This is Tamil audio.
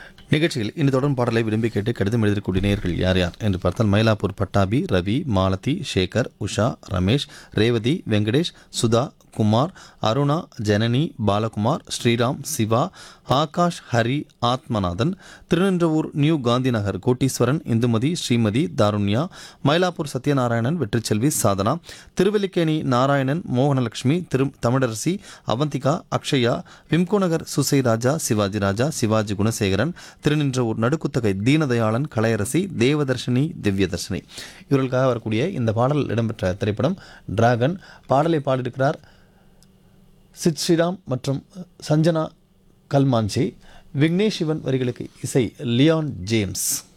நிகழ்ச்சியில் இனி தொடரும் பாடலை விரும்பி கேட்டு கடிதம் எழுதக்கூடிய நேயர்கள் யார் யார் என்று பார்த்தால் மயிலாப்பூர் பட்டாபி ரவி மாலதி சேகர் உஷா ரமேஷ் ரேவதி வெங்கடேஷ் சுதா குமார் அருணா ஜனனி பாலகுமார் ஸ்ரீராம் சிவா ஆகாஷ் ஹரி ஆத்மநாதன் திருநின்றவூர் நியூ காந்தி நகர் கோட்டீஸ்வரன் இந்துமதி ஸ்ரீமதி தாருண்யா மயிலாப்பூர் சத்யநாராயணன் வெற்றிச்செல்வி சாதனா திருவல்லிக்கேணி நாராயணன் மோகனலட்சுமி திரு தமிழரசி அவந்திகா அக்ஷயா விம்கோ நகர் சுசை ராஜா சிவாஜி ராஜா சிவாஜி குணசேகரன் திருநின்றவூர் நடுக்குத்தகை தீனதயாளன் கலையரசி தேவதர்ஷினி திவ்யதர்ஷினி இவர்களுக்காக வரக்கூடிய இந்த பாடல் இடம்பெற்ற திரைப்படம் டிராகன் பாடலை பாடியிருக்கிறார் சித் ஸ்ரீராம் மற்றும் சஞ்சனா கல்மாஞ்சி விக்னேஷ் சிவன் வரிகளுக்கு இசை லியான் ஜேம்ஸ்